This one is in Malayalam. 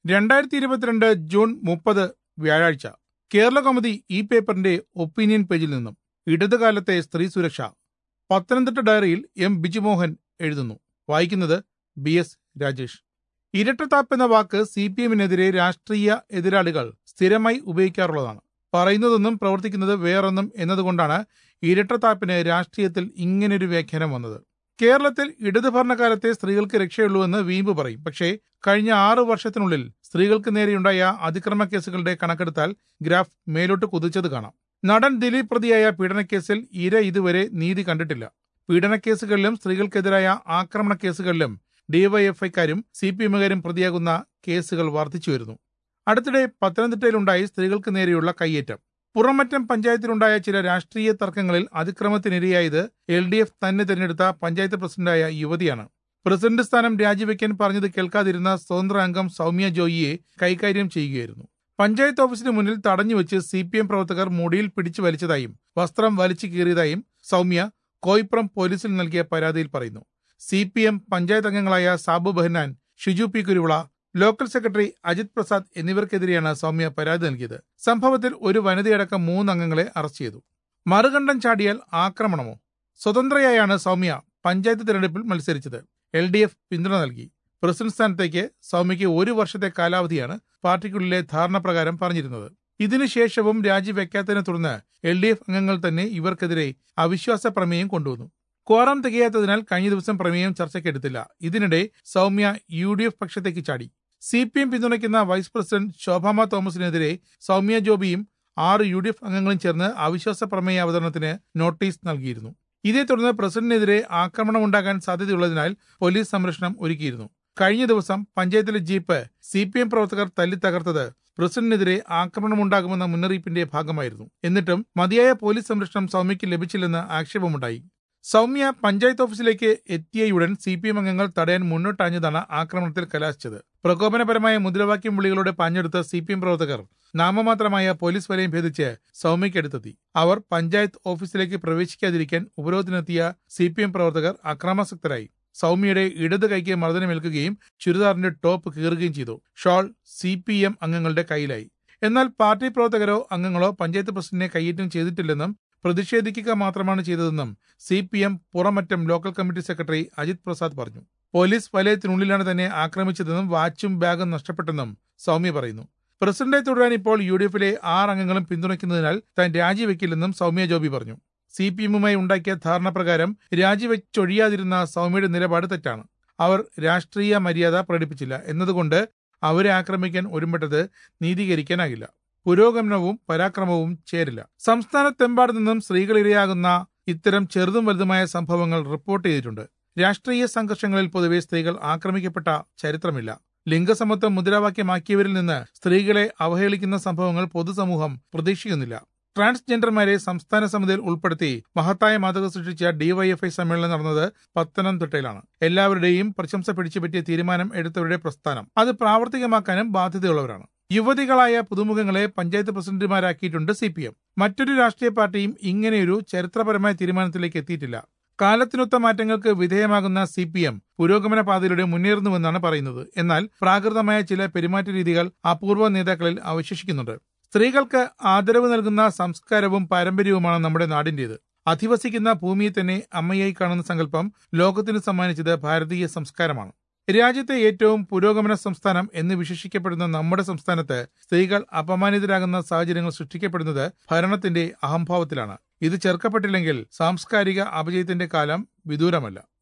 രണ്ടായിരത്തി ഇരുപത്തിരണ്ട് ജൂൺ മുപ്പത് വ്യാഴാഴ്ച കേരള കൗമുദി ഈ പേപ്പറിന്റെ ഒപ്പീനിയൻ പേജിൽ നിന്നും ഇടതുകാലത്തെ സ്ത്രീ സുരക്ഷ പത്തനംതിട്ട ഡയറിയിൽ എം ബിജുമോഹൻ എഴുതുന്നു വായിക്കുന്നത് ബി എസ് രാജേഷ് ഇരട്ടത്താപ്പ് എന്ന വാക്ക് സി പി എമ്മിനെതിരെ രാഷ്ട്രീയ എതിരാളികൾ സ്ഥിരമായി ഉപയോഗിക്കാറുള്ളതാണ് പറയുന്നതൊന്നും പ്രവർത്തിക്കുന്നത് വേറൊന്നും എന്നതുകൊണ്ടാണ് ഇരട്ടത്താപ്പിന് രാഷ്ട്രീയത്തിൽ ഇങ്ങനൊരു വ്യാഖ്യാനം വന്നത് കേരളത്തിൽ ഇടതു ഭരണകാലത്തെ സ്ത്രീകൾക്ക് രക്ഷയുള്ളൂവെന്ന് വീമ്പ് പറയും പക്ഷേ കഴിഞ്ഞ ആറ് വർഷത്തിനുള്ളിൽ സ്ത്രീകൾക്ക് നേരെയുണ്ടായ അതിക്രമ കേസുകളുടെ കണക്കെടുത്താൽ ഗ്രാഫ് മേലോട്ട് കുതിച്ചത് കാണാം നടൻ ദിലീപ് പ്രതിയായ പീഡനക്കേസിൽ ഇര ഇതുവരെ നീതി കണ്ടിട്ടില്ല പീഡനക്കേസുകളിലും സ്ത്രീകൾക്കെതിരായ ആക്രമണ കേസുകളിലും ഡിവൈഎഫ്ഐക്കാരും സി പി എമ്മുകാരും പ്രതിയാകുന്ന കേസുകൾ വർദ്ധിച്ചു വരുന്നു അടുത്തിടെ പത്തനംതിട്ടയിലുണ്ടായി സ്ത്രീകൾക്ക് നേരെയുള്ള കയ്യേറ്റം പുറമറ്റം പഞ്ചായത്തിലുണ്ടായ ചില രാഷ്ട്രീയ തർക്കങ്ങളിൽ അതിക്രമത്തിനിരയായത് എൽ ഡി എഫ് തന്നെ തിരഞ്ഞെടുത്ത പഞ്ചായത്ത് പ്രസിഡന്റായ യുവതിയാണ് പ്രസിഡന്റ് സ്ഥാനം രാജിവെക്കാൻ പറഞ്ഞത് കേൾക്കാതിരുന്ന സ്വതന്ത്ര അംഗം സൗമ്യ ജോയിയെ കൈകാര്യം ചെയ്യുകയായിരുന്നു പഞ്ചായത്ത് ഓഫീസിന് മുന്നിൽ തടഞ്ഞുവെച്ച് സി പി എം പ്രവർത്തകർ മുടിയിൽ പിടിച്ചു വലിച്ചതായും വസ്ത്രം വലിച്ചു കീറിയതായും സൗമ്യ കോയിപ്രം പോലീസിൽ നൽകിയ പരാതിയിൽ പറയുന്നു സി പി എം പഞ്ചായത്ത് അംഗങ്ങളായ Sabu Behanan Shiju P Kuruvila local secretary Ajith Prasad എന്നിവർക്കെതിരെയാണ് സൗമ്യ പരാതി നൽകിയത് സംഭവത്തിൽ ഒരു വനിതയടക്കം മൂന്ന് അംഗങ്ങളെ അറസ്റ്റ് ചെയ്തു മറുകണ്ഠം ചാടിയാൽ ആക്രമണമോ സ്വതന്ത്രയായാണ് സൗമ്യ പഞ്ചായത്ത് തിരഞ്ഞെടുപ്പിൽ മത്സരിച്ചത് എൽ ഡി എഫ് പിന്തുണ നൽകി പ്രസിഡന്റ് സ്ഥാനത്തേക്ക് സൗമ്യയ്ക്ക് ഒരു വർഷത്തെ കാലാവധിയാണ് പാർട്ടിക്കുള്ളിലെ ധാരണ പ്രകാരം പറഞ്ഞിരുന്നത് ഇതിനുശേഷവും രാജിവെക്കാത്തതിനെ തുടർന്ന് എൽ ഡി എഫ് അംഗങ്ങൾ തന്നെ ഇവർക്കെതിരെ അവിശ്വാസ പ്രമേയം കൊണ്ടുവന്നു ക്വാറം തികയാത്തതിനാൽ കഴിഞ്ഞ ദിവസം പ്രമേയം ചർച്ചയ്ക്കെടുത്തില്ല ഇതിനിടെ സൗമ്യ യു ഡി എഫ് പക്ഷത്തേക്ക് ചാടി സി പി എം പിന്തുണയ്ക്കുന്ന വൈസ് പ്രസിഡന്റ് ശോഭാമ തോമസിനെതിരെ സൗമ്യ ജോബിയും ആറ് യു ഡി എഫ് അംഗങ്ങളും ചേർന്ന് അവിശ്വാസ പ്രമേയ അവതരണത്തിന് നോട്ടീസ് നൽകിയിരുന്നു ഇതേ തുടർന്ന് പ്രസിഡന്റിനെതിരെ ആക്രമണമുണ്ടാകാൻ സാധ്യതയുള്ളതിനാൽ പോലീസ് സംരക്ഷണം ഒരുക്കിയിരുന്നു കഴിഞ്ഞ ദിവസം പഞ്ചായത്തിലെ ജീപ്പ് സി പി എം പ്രവർത്തകർ തല്ലി തകർത്തത് പ്രസിഡന്റിനെതിരെ ആക്രമണമുണ്ടാകുമെന്ന മുന്നറിയിപ്പിന്റെ ഭാഗമായിരുന്നു എന്നിട്ടും മതിയായ പോലീസ് സംരക്ഷണം സൗമ്യയ്ക്ക് ലഭിച്ചില്ലെന്ന് ആക്ഷേപമുണ്ടായി സൗമ്യ പഞ്ചായത്ത് ഓഫീസിലേക്ക് എത്തിയയുടൻ സി പി എം അംഗങ്ങൾ തടയാൻ മുന്നോട്ടാഞ്ഞതാണ് ആക്രമണത്തിൽ കലാശിച്ചത് പ്രകോപനപരമായ മുദ്രാവാക്യം വിളികളോടെ പാഞ്ഞെടുത്ത സി പി എം പ്രവർത്തകർ നാമമാത്രമായ പോലീസ് വലയം ഭേദിച്ച് സൗമ്യയ്ക്കടുത്തെത്തി അവർ പഞ്ചായത്ത് ഓഫീസിലേക്ക് പ്രവേശിക്കാതിരിക്കാൻ ഉപരോധത്തിനെത്തിയ സി പി എം പ്രവർത്തകർ അക്രമാസക്തരായി സൗമ്യയുടെ ഇടത് കൈക്ക് മർദ്ദനമേൽക്കുകയും ചുരിദാറിന്റെ ടോപ്പ് കീറുകയും ചെയ്തു ഷോൾ സി പി എം അംഗങ്ങളുടെ കയ്യിലായി എന്നാൽ പാർട്ടി പ്രവർത്തകരോ അംഗങ്ങളോ പഞ്ചായത്ത് പ്രസിഡന്റിനെ കയ്യേറ്റം ചെയ്തിട്ടില്ലെന്നും പ്രതിഷേധിക്കുക മാത്രമാണ് ചെയ്തതെന്നും C P M Puramattom local committee secretary Ajith Prasad പറഞ്ഞു പോലീസ് വലയത്തിനുള്ളിലാണ് തന്നെ ആക്രമിച്ചതെന്നും വാച്ചും ബാഗും നഷ്ടപ്പെട്ടെന്നും സൗമ്യ പറയുന്നു പ്രസിഡന്റെ തുടരാൻ ഇപ്പോൾ യു ഡി എഫിലെ ആറ് അംഗങ്ങളും പിന്തുണയ്ക്കുന്നതിനാൽ താൻ രാജിവെക്കില്ലെന്നും സൗമ്യ ജോബി പറഞ്ഞു സി പി എമ്മുമായി ഉണ്ടാക്കിയ ധാരണ പ്രകാരം രാജിവെച്ചൊഴിയാതിരുന്ന സൗമ്യയുടെ നിലപാട് തെറ്റാണ് അവർ രാഷ്ട്രീയ മര്യാദ പ്രകടിപ്പിച്ചില്ല എന്നതുകൊണ്ട് അവരെ ആക്രമിക്കാൻ ഒരുമ്പെട്ടത് നീതീകരിക്കാനാകില്ല പുരോഗമനവും പരാക്രമവും ചേരില്ല സംസ്ഥാനത്തെമ്പാട് നിന്നും സ്ത്രീകൾ ഇരയാകുന്ന ഇത്തരം ചെറുതും വലുതുമായ സംഭവങ്ങൾ റിപ്പോർട്ട് ചെയ്തിട്ടുണ്ട് രാഷ്ട്രീയ സംഘർഷങ്ങളിൽ പൊതുവെ സ്ത്രീകൾ ആക്രമിക്കപ്പെട്ട ചരിത്രമില്ല ലിംഗസമത്വം മുദ്രാവാക്യമാക്കിയവരിൽ നിന്ന് സ്ത്രീകളെ അവഹേളിക്കുന്ന സംഭവങ്ങൾ പൊതുസമൂഹം പ്രതീക്ഷിക്കുന്നില്ല ട്രാൻസ്ജെൻഡർമാരെ സംസ്ഥാന സമിതിയിൽ ഉൾപ്പെടുത്തി മഹത്തായ മാതൃക സൃഷ്ടിച്ച ഡിവൈഎഫ്ഐ സമ്മേളനം നടന്നത് പത്തനംതിട്ടയിലാണ് എല്ലാവരുടെയും പ്രശംസ പിടിച്ചുപറ്റിയ തീരുമാനം എടുത്തവരുടെ പ്രസ്ഥാനം അത് പ്രാവർത്തികമാക്കാനും ബാധ്യതയുള്ളവരാണ് യുവതികളായ പുതുമുഖങ്ങളെ പഞ്ചായത്ത് പ്രസിഡന്റുമാരാക്കിയിട്ടുണ്ട് സി പി എം മറ്റൊരു രാഷ്ട്രീയ പാർട്ടിയും ഇങ്ങനെയൊരു ചരിത്രപരമായ തീരുമാനത്തിലേക്ക് എത്തിയിട്ടില്ല കാലത്തിനൊത്ത മാറ്റങ്ങൾക്ക് വിധേയമാകുന്ന സി പി എം പുരോഗമന പാതയിലൂടെ മുന്നേറുന്നുവെന്നാണ് പറയുന്നത് എന്നാൽ പ്രാകൃതമായ ചില പെരുമാറ്റ രീതികൾ അപൂർവ നേതാക്കളിൽ അവശേഷിക്കുന്നുണ്ട് സ്ത്രീകൾക്ക് ആദരവ് നൽകുന്ന സംസ്കാരവും പാരമ്പര്യവുമാണ് നമ്മുടെ നാടിന്റേത് അധിവസിക്കുന്ന ഭൂമിയെ തന്നെ അമ്മയായി കാണുന്ന സങ്കല്പം ലോകത്തിന് സമ്മാനിച്ചത് ഭാരതീയ സംസ്കാരമാണ് രാജ്യത്തെ ഏറ്റവും പുരോഗമന സംസ്ഥാനം എന്ന് വിശേഷിക്കപ്പെടുന്ന നമ്മുടെ സംസ്ഥാനത്ത് സ്ത്രീകൾ അപമാനിതരാകുന്ന സാഹചര്യങ്ങൾ സൃഷ്ടിക്കപ്പെടുന്നത് ഭരണത്തിന്റെ അഹംഭാവത്തിലാണ് ഇത് ചെറുക്കപ്പെട്ടില്ലെങ്കിൽ സാംസ്കാരിക അപജയത്തിന്റെ കാലം വിദൂരമല്ല